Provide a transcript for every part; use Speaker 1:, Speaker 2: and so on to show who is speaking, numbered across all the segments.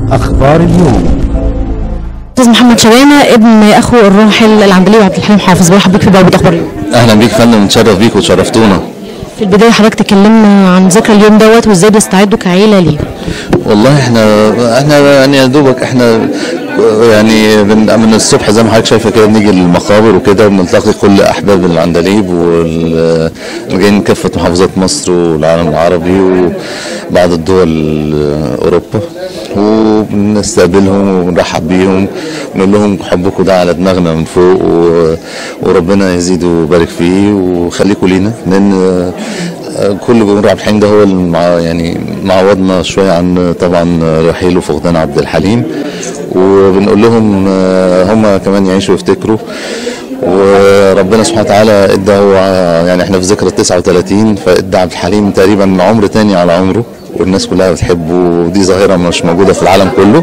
Speaker 1: أخبار اليوم
Speaker 2: استاذ محمد شوانه ابن اخو الراحل العندليب عبد الحليم حافظ برحب بيك في بوابه اخبار اليوم
Speaker 3: اهلا بيك يا فندم نتشرف بيك وتشرفتونا
Speaker 2: في البدايه حضرتك تكلمنا عن ذكرى اليوم دوت وازاي بتستعدوا كعيله ليه
Speaker 3: والله احنا احنا يعني يا دوبك احنا يعني من من الصبح زي ما حضرتك شايفه كده بنيجي للمقابر وكده بنلتقي كل احباب العندليب واللي جايين من كافه محافظات مصر والعالم العربي وبعض الدول اوروبا وبنستقبلهم وبنرحب بيهم ونقول لهم حبكم ده على دماغنا من فوق و... وربنا يزيد ويبارك فيه وخليكم لينا لان كل جمهور عبد الحليم ده هو المع... يعني معوضنا شويه عن طبعا رحيل وفقدان عبد الحليم وبنقول لهم هم كمان يعيشوا ويفتكروا وربنا سبحانه وتعالى ادى هو يعني احنا في ذكرى 39 فادى عبد الحليم تقريبا عمر تاني على عمره والناس كلها بتحبه ودي ظاهرة مش موجودة في العالم كله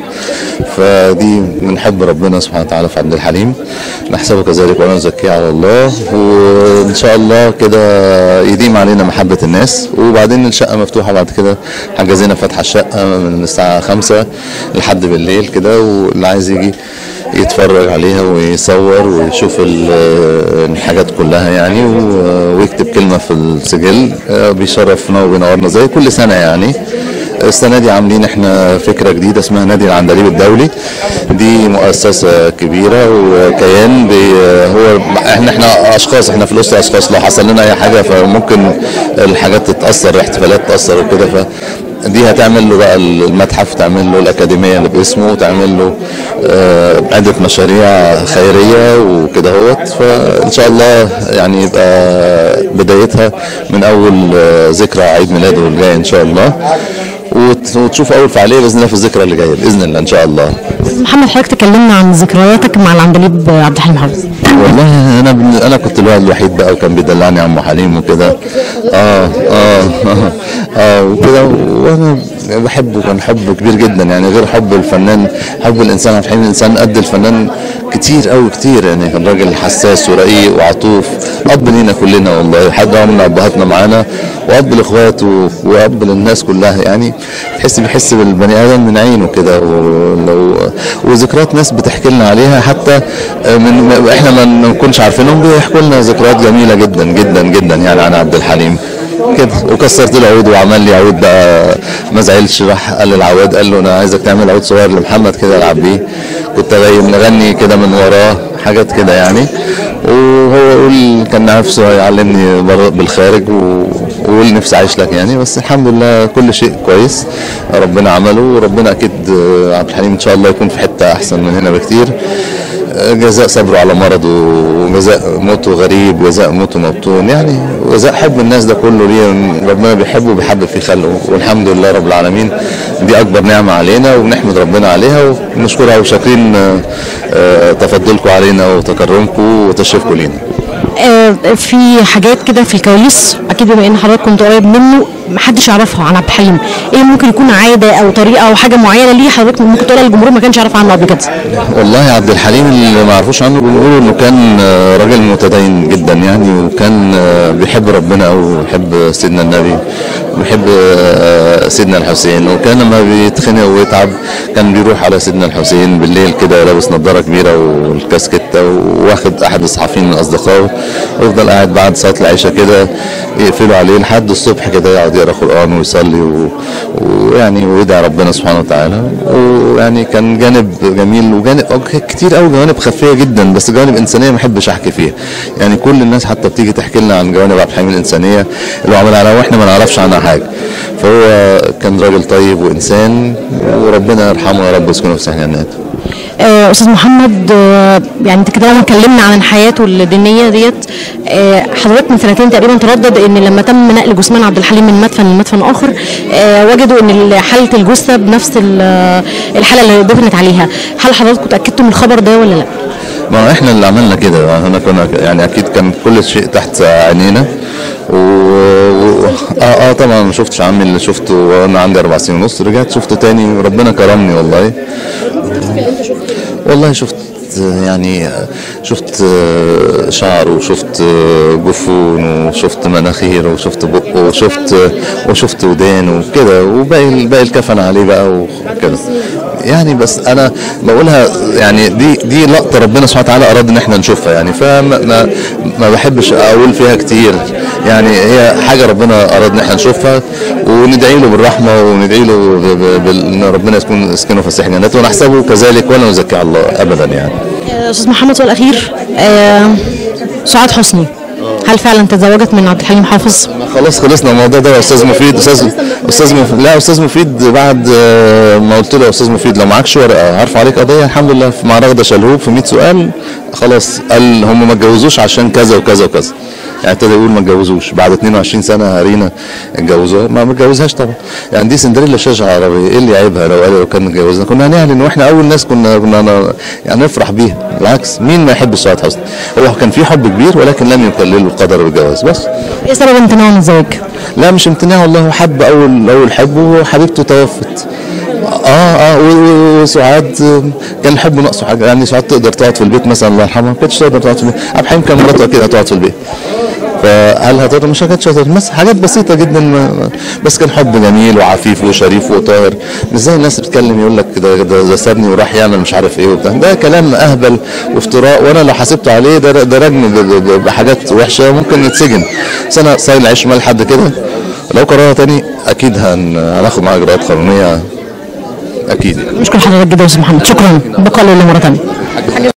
Speaker 3: فدي بنحب ربنا سبحانه وتعالى في عبد الحليم نحسبه كذلك ولا نزكيه على الله وإن شاء الله كده يديم علينا محبة الناس وبعدين الشقة مفتوحة بعد كده حجزينا فتح الشقة من الساعة خمسة لحد بالليل كده واللي عايز يجي يتفرج عليها ويصور ويشوف الحاجات كلها يعني ويكتب كلمة في السجل بيشرفنا وبينورنا زي كل سنة يعني السنة دي عاملين احنا فكرة جديدة اسمها نادي العندليب الدولي دي مؤسسة كبيرة وكيان بي هو احنا احنا اشخاص احنا في الاسرة اشخاص لو حصل لنا اي حاجة فممكن الحاجات تتأثر الاحتفالات تتأثر وكده ف دي هتعمل له بقى المتحف تعمل له الأكاديمية اللي باسمه وتعمل له عدة مشاريع خيرية وكده هوت فإن شاء الله يعني يبقى بدايتها من أول ذكرى عيد ميلاده الجاي إن شاء الله وتشوف اول فعاليه باذن الله في الذكرى اللي جايه باذن الله ان شاء الله
Speaker 2: محمد حضرتك تكلمنا عن ذكرياتك مع العندليب عبد الحليم حافظ
Speaker 3: والله انا بن... انا كنت الولد الوحيد بقى وكان بيدلعني عم حليم وكده اه اه اه, آه وكده وانا بحبه كان حب كبير جدا يعني غير حب الفنان حب الانسان عبد الحليم الانسان قد الفنان كتير قوي كتير يعني كان راجل حساس ورقيق وعطوف اب لينا كلنا والله حد من ابهاتنا معانا واب لاخواته واب للناس كلها يعني تحس بيحس بالبني ادم من عينه كده ولو وذكريات ناس بتحكي لنا عليها حتى من احنا ما نكونش عارفينهم بيحكوا لنا ذكريات جميله جدا جدا جدا يعني عن عبد الحليم كده وكسرت له عود وعمل لي عود بقى ما زعلش راح قال للعواد قال له انا عايزك تعمل عود صغير لمحمد كده العب بيه كنت غايب نغني كده من وراه حاجات كده يعني وهو يقول كان نفسه هيعلمني بالخارج ويقول نفسي عايش لك يعني بس الحمد لله كل شيء كويس ربنا عمله وربنا اكيد عبد الحليم ان شاء الله يكون في حته احسن من هنا بكتير جزاء صبره على مرضه وجزاء موته غريب وجزاء موته مبطون يعني وجزاء حب الناس ده كله ليه ربنا بيحبه وبيحبب في خلقه والحمد لله رب العالمين دي اكبر نعمه علينا وبنحمد ربنا عليها ونشكرها وشاكرين تفضلكم علينا وتكرمكم وتشريفكم لينا
Speaker 2: في حاجات كده في الكواليس اكيد بما ان حضرتك كنت قريب منه محدش يعرفها عن عبد الحليم ايه ممكن يكون عاده او طريقه او حاجه معينه ليه حضرتك ممكن تقولها للجمهور ما كانش يعرف عنه قبل كده
Speaker 3: والله عبد الحليم اللي ما يعرفوش عنه بنقولوا انه كان راجل متدين جدا يعني وكان بيحب ربنا وبيحب سيدنا النبي بيحب سيدنا الحسين وكان لما بيتخنق ويتعب كان بيروح على سيدنا الحسين بالليل كده لابس نظاره كبيره والكاسكته واخد احد الصحفيين من اصدقائه ويفضل قاعد بعد صلاه العشاء كده يقفلوا عليه لحد الصبح كده يقعد يقرا قران ويصلي ويعني ويدعي ربنا سبحانه وتعالى ويعني كان جانب جميل وجانب كتير قوي جوانب خفيه جدا بس جوانب انسانيه ما احبش احكي فيها يعني كل الناس حتى بتيجي تحكي لنا عن جوانب عبد الحليم الانسانيه اللي عملها عليها واحنا ما نعرفش عنها حاجه فهو كان راجل طيب وانسان وربنا يرحمه يا رب ويسكنه في سحن جناته
Speaker 2: آه استاذ محمد آه يعني انت كده لما اتكلمنا عن حياته الدينيه ديت آه حضرتك من سنتين تقريبا تردد ان لما تم نقل جثمان عبد الحليم من مدفن لمدفن اخر وجدوا ان حاله الجثه بنفس الحاله اللي دفنت عليها هل حضراتكم اتاكدتوا من الخبر ده ولا لا؟
Speaker 3: ما احنا اللي عملنا كده احنا كنا يعني اكيد كان كل شيء تحت عينينا و... و... اه اه طبعا ما شفتش عمي اللي شفته وانا عندي اربع سنين ونص رجعت شفته تاني وربنا كرمني والله والله شفت يعني شفت شعر وشفت جفون وشفت مناخير وشفت بق وشفت وشفت ودان وكده وباقي باقي الكفن عليه بقى وكده يعني بس انا بقولها يعني دي دي لقطه ربنا سبحانه وتعالى اراد ان احنا نشوفها يعني فما ما, ما بحبش اقول فيها كتير يعني هي حاجه ربنا اراد ان احنا نشوفها وندعي له بالرحمه وندعي له ب- ب- بال- ان ربنا يكون يسكنه فسيح جناته ونحسبه كذلك ولا نزكي على الله ابدا يعني
Speaker 2: آه، استاذ محمد سؤال اخير آه، سعاد حسني هل فعلا تزوجت من عبد الحليم حافظ؟
Speaker 3: خلاص خلصنا الموضوع ده يا استاذ مفيد استاذ استاذ مفيد لا استاذ مفيد بعد آه، ما قلت له يا استاذ مفيد لو معكش ورقه هرفع عليك قضيه الحمد لله في مع رغده شلهوب في 100 سؤال خلاص قال هم ما اتجوزوش عشان كذا وكذا وكذا يعني ابتدى يقول ما اتجوزوش بعد 22 سنه رينا اتجوزوها ما متجوزهاش طبعا يعني دي سندريلا شاشه عربيه ايه اللي عيبها لو قال لو كان متجوزها كنا هنعلن واحنا اول ناس كنا كنا ن- يعني نفرح بيها بالعكس مين ما يحب سعاد حسني هو كان في حب كبير ولكن لم يكلله القدر بالجواز بس
Speaker 2: ايه سبب امتناعه من الزواج؟
Speaker 3: لا مش امتناع والله هو حب اول اول حب وحبيبته توفت اه اه و- و- وسعاد آه، كان الحب ناقصه حاجه يعني سعاد تقدر تقعد في البيت مثلا الله يرحمها ما كانتش تقدر تقعد في البيت عبد الحليم كان مراته اكيد هتقعد في البيت فهل هتقدر مش كانتش هتقدر بس حاجات بسيطه جدا ما ما- بس كان حب جميل وعفيف وشريف وطاهر مش زي الناس بتتكلم يقول لك ده ده ده سابني وراح يعمل مش عارف ايه وبتاع ده كلام اهبل وافتراء وانا لو حسبته عليه ده ده رجم ب- ب- ب- بحاجات وحشه ممكن يتسجن بس انا سايل العيش مال حد كده لو قررها تاني اكيد هن... هناخد معاه اجراءات قانونيه اكيد يعني
Speaker 2: نشكر حضرتك جدا يا استاذ محمد شكرا بقى لله مره ثانيه